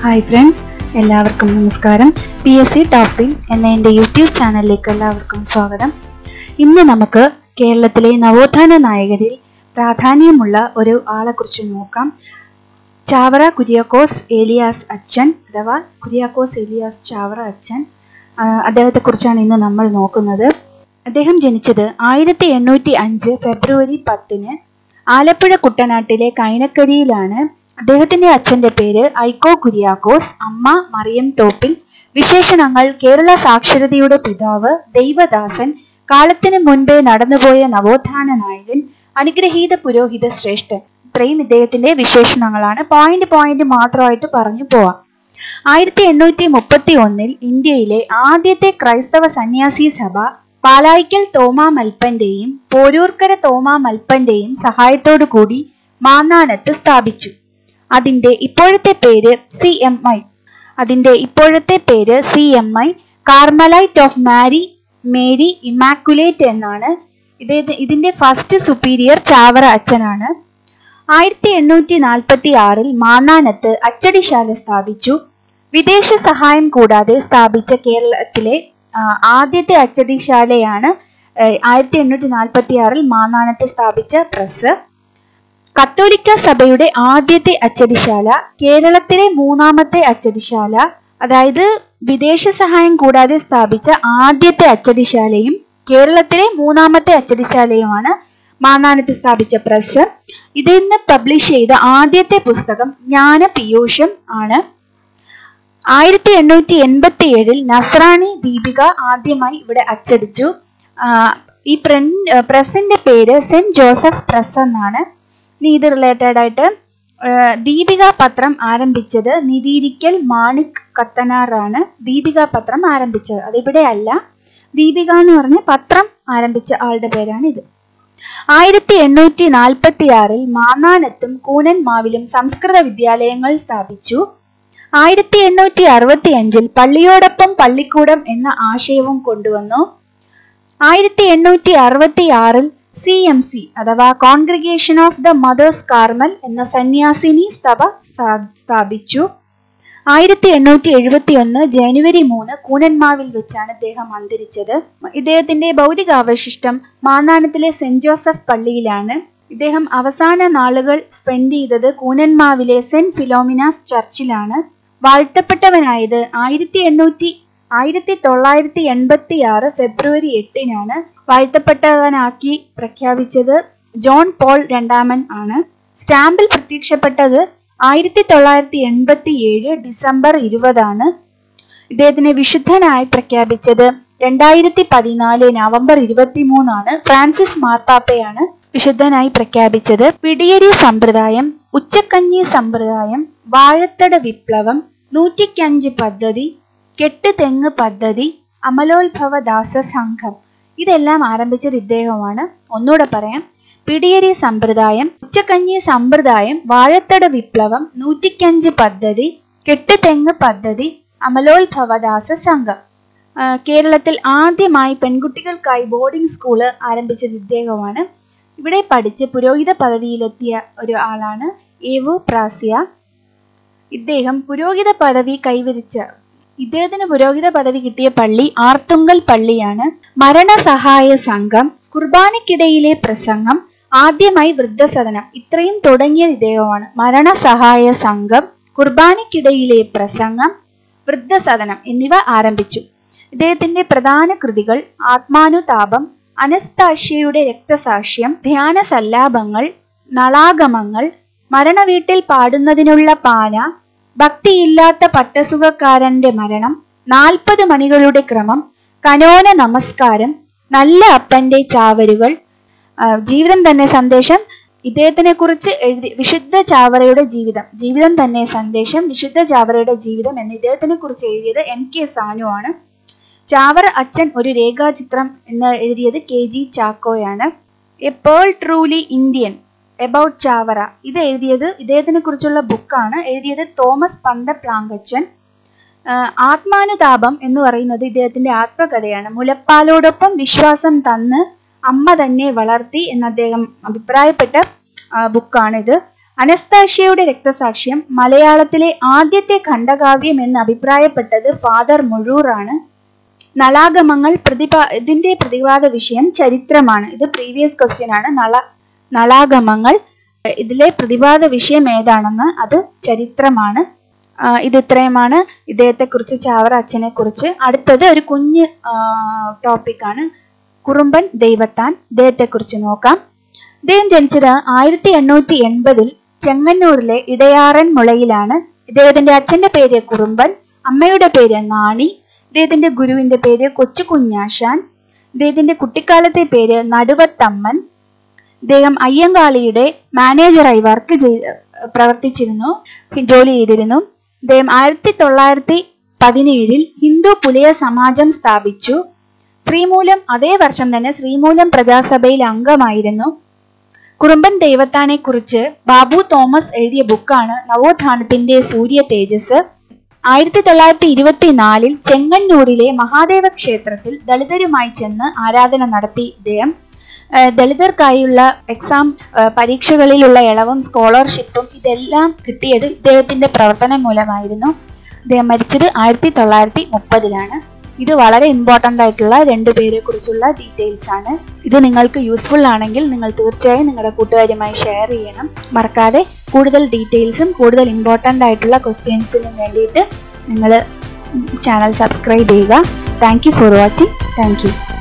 hi friends എല്ലാവർക്കും നമസ്കാരം P S C ടോപ്പിൽ എന്ന എൻ്റെ യൂട്യൂബ് ചാനലിലേക്ക് എല്ലാവർക്കും സ്വാഗതം ഇന്ന് നമുക്ക് കേരളത്തിലെ നവോത്ഥാന നായകരിൽ പ്രാധാന്യമുള്ള ഒരു ആളെക്കുറിച്ച് നോക്കാം ചാവറ കുര്യാക്കോസ് ഏലിയാസ് അച്ഛൻ അഥവാ കുര്യാക്കോസ് ഏലിയാസ് ചാവറ അച്ഛൻ ആ, അദ്ദേഹത്തെക്കുറിച്ചാണ് ഇന്ന് നമ്മൾ നോക്കുന്നത് അദ്ദേഹം ജനിച്ചത് ആയിരത്തി എണ്ണൂറ്റി അഞ്ച് ഫെബ്രുവരി പത്തിന് ആലപ്പുഴ കുട്ടനാട്ടിലെ കൈനക്കരിയിലാണ് അദ്ദേഹത്തിന്റെ അച്ഛന്റെ പേര് ഐക്കോ കുര്യാക്കോസ് അമ്മ മറിയം തോപ്പിൽ വിശേഷണങ്ങൾ കേരള സാക്ഷരതയുടെ പിതാവ് ദൈവദാസൻ കാലത്തിന് മുൻപേ നടന്നുപോയ നവോത്ഥാന നായകൻ അനുഗ്രഹീത പുരോഹിത ശ്രേഷ്ഠൻ ഇത്രയും ഇദ്ദേഹത്തിന്റെ വിശേഷണങ്ങളാണ് പോയിന്റ് പോയിന്റ് മാത്രമായിട്ട് പറഞ്ഞു പോവാം ആയിരത്തി എണ്ണൂറ്റി മുപ്പത്തി ഒന്നിൽ ഇന്ത്യയിലെ ആദ്യത്തെ ക്രൈസ്തവ സന്യാസി സഭ പാലായിക്കൽ തോമാ മൽപ്പന്റെയും പോരൂർക്കര തോമാ മൽപ്പന്റെയും സഹായത്തോടു കൂടി മാന്നാനത്ത് സ്ഥാപിച്ചു അതിന്റെ ഇപ്പോഴത്തെ പേര് സി എം ഐ അതിന്റെ ഇപ്പോഴത്തെ പേര് C M I Carmelite of Mary Mary Immaculate എന്നാണ് ഇത് ഇതിന്റെ ഫസ്റ്റ് സുപ്പീരിയർ ചാവറ അച്ഛനാണ് ആയിരത്തി എണ്ണൂറ്റി നാൽപ്പത്തി ആറിൽ മാന്നാനത്ത് അച്ചടിശാല സ്ഥാപിച്ചു വിദേശ സഹായം കൂടാതെ സ്ഥാപിച്ച കേരളത്തിലെ ആ, ആദ്യത്തെ അച്ചടിശാലയാണ് ആയിരത്തി എണ്ണൂറ്റി നാൽപ്പത്തി ആറിൽ മാന്നാനത്ത് സ്ഥാപിച്ച പ്രസ് കത്തോലിക്ക സഭയുടെ ആദ്യത്തെ അച്ചടിശാല കേരളത്തിലെ മൂന്നാമത്തെ അച്ചടിശാല അതായത് വിദേശ സഹായം കൂടാതെ സ്ഥാപിച്ച ആദ്യത്തെ അച്ചടിശാലയും കേരളത്തിലെ മൂന്നാമത്തെ അച്ചടിശാലയുമാണ് മാന്നാനത്ത് സ്ഥാപിച്ച പ്രസ് ഇതിൽ നിന്ന് പബ്ലിഷ് ചെയ്ത ആദ്യത്തെ പുസ്തകം ജ്ഞാന പീയൂഷം ആണ് ആയിരത്തി എണ്ണൂറ്റി എൺപത്തി ഏഴിൽ നസ്രാണി ദീപിക ആദ്യമായി ഇവിടെ അച്ചടിച്ചു ആ, ഈ പ്രിന്റ് പ്രസിന്റെ പേര് സെന്റ് ജോസഫ് പ്രസ് എന്നാണ് ഇനി ഇത് റിലേറ്റഡ് ആയിട്ട് ആ, ദീപിക പത്രം ആരംഭിച്ചത് നിതീരിക്കൽ മാണിക് കത്തനാറാണ് ദീപിക പത്രം ആരംഭിച്ചത് അതിവിടെ അല്ല ദീപിക എന്ന് പറഞ്ഞ പത്രം ആരംഭിച്ച ആളുടെ പേരാണ് ഇത് ആയിരത്തി എണ്ണൂറ്റി നാൽപ്പത്തി ആറിൽ മാന്നാനത്തും കൂനൻമാവിലും സംസ്കൃത വിദ്യാലയങ്ങൾ സ്ഥാപിച്ചു ആയിരത്തി എണ്ണൂറ്റി അറുപത്തി അഞ്ചിൽ പള്ളിയോടൊപ്പം പള്ളിക്കൂടം എന്ന ആശയവും കൊണ്ടുവന്നു ആയിരത്തി എണ്ണൂറ്റി അറുപത്തി ആറിൽ സി എം സി അഥവാ congregation of the mothers Carmel എന്ന സന്യാസിനി സഭ സ്ഥാ- സ്ഥാപിച്ചു ആയിരത്തി എണ്ണൂറ്റി എഴുപത്തി ഒന്ന് ജനുവരി മൂന്ന് കൂനന്മാവിൽ വെച്ചാണ് ഇദ്ദേഹം അന്തരിച്ചത് ഇദ്ദേഹത്തിന്റെ ഭൗതികാവശിഷ്ടം മാന്നാനത്തിലെ സെന്റ് ജോസഫ് പള്ളിയിലാണ് ഇദ്ദേഹം അവസാന നാളുകൾ സ്പെൻഡ് ചെയ്തത് കൂനന്മാവിലെ സെന്റ് ഫിലോമിനാസ് ചർച്ചിലാണ് വാഴ്ത്തപ്പെട്ടവനായത് ആയിരത്തി എണ്ണൂറ്റി ആയിരത്തി തൊള്ളായിരത്തി എൺപത്തി ആറ് ഫെബ്രുവരി എട്ടിനാണ് വാഴ്ത്തപ്പെട്ടവനാക്കി പ്രഖ്യാപിച്ചത് ജോൺ പോൾ രണ്ടാമൻ ആണ് സ്റ്റാമ്പിൽ പ്രത്യക്ഷപ്പെട്ടത് ആയിരത്തി തൊള്ളായിരത്തി എൺപത്തി ഏഴ് ഡിസംബർ ഇരുപതാണ് ഇദ്ദേഹത്തിനെ വിശുദ്ധനായി പ്രഖ്യാപിച്ചത് രണ്ടായിരത്തി പതിനാല് നവംബർ ഇരുപത്തി മൂന്നാണ് ഫ്രാൻസിസ് മാർപ്പാപ്പയാണ് വിശുദ്ധനായി പ്രഖ്യാപിച്ചത് പിടിയരി സമ്പ്രദായം ഉച്ചക്കഞ്ഞി സമ്പ്രദായം വാഴത്തട വിപ്ലവം നൂറ്റിക്കഞ്ച് പദ്ധതി കെട്ട് തെങ്ങ് പദ്ധതി അമലോത്ഭവ ദാസ സംഘം ഇതെല്ലാം ആരംഭിച്ചത് ഇദ്ദേഹമാണ് ഒന്നുകൂടെ പറയാം പിടിയരി സമ്പ്രദായം ഉച്ചക്കഞ്ഞി സമ്പ്രദായം വാഴത്തട വിപ്ലവം നൂറ്റിക്കഞ്ച് പദ്ധതി കെട്ട് തെങ്ങ് പദ്ധതി അമലോത്ഭവദാസ സംഘം ആ, കേരളത്തിൽ ആദ്യമായി പെൺകുട്ടികൾക്കായി ബോർഡിംഗ് സ്കൂള് ആരംഭിച്ചത് ഇദ്ദേഹമാണ് ഇവിടെ പഠിച്ച് പുരോഹിത പദവിയിലെത്തിയ ഒരു ആളാണ് ഏവു പ്രാസ്യ ഇദ്ദേഹം പുരോഹിത പദവി കൈവരിച്ച ഇദ്ദേഹത്തിന് പുരോഹിത പദവി കിട്ടിയ പള്ളി ആർത്തുങ്കൽ പള്ളിയാണ് മരണസഹായ സംഘം കുർബാനയ്ക്കിടയിലെ പ്രസംഗം ആദ്യമായി വൃദ്ധസദനം ഇത്രയും തുടങ്ങിയത് ഇദ്ദേഹമാണ് മരണസഹായ സംഘം കുർബാനയ്ക്കിടയിലെ പ്രസംഗം വൃദ്ധസദനം എന്നിവ ആരംഭിച്ചു ഇദ്ദേഹത്തിന്റെ പ്രധാന കൃതികൾ ആത്മാനുതാപം അനസ്താഷ്യയുടെ രക്തസാക്ഷ്യം ധ്യാന സല്ലാപങ്ങൾ നളാഗമങ്ങൾ മരണവീട്ടിൽ പാടുന്നതിനുള്ള പാന ഭക്തിയില്ലാത്ത പട്ടസുഖക്കാരന്റെ മരണം നാൽപ്പത് മണികളുടെ ക്രമം കനോന നമസ്കാരം നല്ല അപ്പന്റെ ചാവരുകൾ ആ, ജീവിതം തന്നെ സന്ദേശം ഇദ്ദേഹത്തിനെ കുറിച്ച് എഴുതി വിശുദ്ധ ചാവറയുടെ ജീവിതം ജീവിതം തന്നെ സന്ദേശം വിശുദ്ധ ചാവറയുടെ ജീവിതം എന്ന് ഇദ്ദേഹത്തിനെ കുറിച്ച് എഴുതിയത് എം കെ സാനു ആണ് ചാവറ അച്ഛൻ ഒരു രേഖാചിത്രം എന്ന് എഴുതിയത് കെ ജി ചാക്കോയാണ് a pearl truly Indian about Chavara ഇത് എഴുതിയത് ഇദ്ദേഹത്തിനെ കുറിച്ചുള്ള ബുക്കാണ് എഴുതിയത് തോമസ് പന്ത പ്ലാങ്കച്ചൻ ആഹ് ആത്മാനുതാപം എന്ന് പറയുന്നത് ഇദ്ദേഹത്തിന്റെ ആത്മകഥയാണ് മുലപ്പാലോടൊപ്പം വിശ്വാസം തന്ന് അമ്മ തന്നെ വളർത്തി എന്ന് അദ്ദേഹം അഭിപ്രായപ്പെട്ട ബുക്കാണിത് അനസ്താഷ്യയുടെ രക്തസാക്ഷ്യം മലയാളത്തിലെ ആദ്യത്തെ ഖണ്ഡകാവ്യം എന്ന് അഭിപ്രായപ്പെട്ടത് ഫാദർ മുഴൂർ ആണ് നളാഗമങ്ങൾ പ്രതിപാ ഇതിന്റെ പ്രതിവാദ വിഷയം ചരിത്രമാണ് ഇത് പ്രീവിയസ് ക്വസ്റ്റ്യൻ ആണ് നള നളാഗമങ്ങൾ ഇതിലെ പ്രതിപാദ വിഷയം ഏതാണെന്ന് അത് ചരിത്രമാണ് ആ, ഇത് ഇത്രയുമാണ് ഇദ്ദേഹത്തെ കുറിച്ച് ചാവറ അച്ഛനെ കുറിച്ച് അടുത്തത് ഒരു കുഞ്ഞ് ടോപ്പിക്കാണ് കുറുമ്പൻ ദൈവത്താൻ ഇദ്ദേഹത്തെ കുറിച്ച് നോക്കാം ഇദ്ദേഹം ജനിച്ചത് ആയിരത്തി എണ്ണൂറ്റി എൺപതിൽ ചെങ്ങന്നൂരിലെ ഇടയാറൻ മുളയിലാണ് ഇദ്ദേഹത്തിന്റെ അച്ഛന്റെ പേര് കുറുമ്പൻ അമ്മയുടെ പേര് നാണി ഇദ്ദേഹത്തിന്റെ ഗുരുവിന്റെ പേര് കൊച്ചു കുഞ്ഞാശാൻ ഇദ്ദേഹത്തിന്റെ കുട്ടിക്കാലത്തെ പേര് നടുവത്തമ്മൻ ഇദ്ദേഹം അയ്യങ്കാളിയുടെ മാനേജറായി വർക്ക് ചെയ്ത് പ്രവർത്തിച്ചിരുന്നു ജോലി ചെയ്തിരുന്നു ഇദ്ദേഹം ആയിരത്തി തൊള്ളായിരത്തി പതിനേഴിൽ ഹിന്ദു പുലയ സമാജം സ്ഥാപിച്ചു ശ്രീമൂലം അതേ വർഷം തന്നെ ശ്രീമൂലം പ്രജാസഭയിൽ അംഗമായിരുന്നു കുറുമ്പൻ ദൈവത്താനെ കുറിച്ച് ബാബു തോമസ് എഴുതിയ ബുക്കാണ് നവോത്ഥാനത്തിന്റെ സൂര്യ തേജസ് ആയിരത്തി തൊള്ളായിരത്തി ഇരുപത്തിനാലിൽ ചെങ്ങന്നൂരിലെ മഹാദേവ ക്ഷേത്രത്തിൽ ദളിതരുമായി ചെന്ന് ആരാധന നടത്തി ഇദ്ദേഹം ഏഹ് ദളിതർക്കായുള്ള എക്സാം ഏഹ് പരീക്ഷകളിലുള്ള ഇളവും സ്കോളർഷിപ്പും ഇതെല്ലാം കിട്ടിയത് ഇദ്ദേഹത്തിന്റെ പ്രവർത്തനം മൂലമായിരുന്നു ഇദ്ദേഹം മരിച്ചത് ആയിരത്തി തൊള്ളായിരത്തി മുപ്പതിലാണ് ഇത് വളരെ ഇമ്പോർട്ടൻ്റ് ആയിട്ടുള്ള രണ്ടു പേരെ കുറിച്ചുള്ള ഡീറ്റെയിൽസ് ആണ് ഇത് നിങ്ങൾക്ക് യൂസ്ഫുൾ ആണെങ്കിൽ നിങ്ങൾ തീർച്ചയായും നിങ്ങളുടെ കൂട്ടുകാരുമായി ഷെയർ ചെയ്യണം മറക്കാതെ കൂടുതൽ ഡീറ്റെയിൽസും കൂടുതൽ ഇമ്പോർട്ടൻ്റ് ആയിട്ടുള്ള ക്വസ്റ്റ്യൻസിനും വേണ്ടിയിട്ട് നിങ്ങൾ ചാനൽ സബ്സ്ക്രൈബ് ചെയ്യുക thank you for watching thank U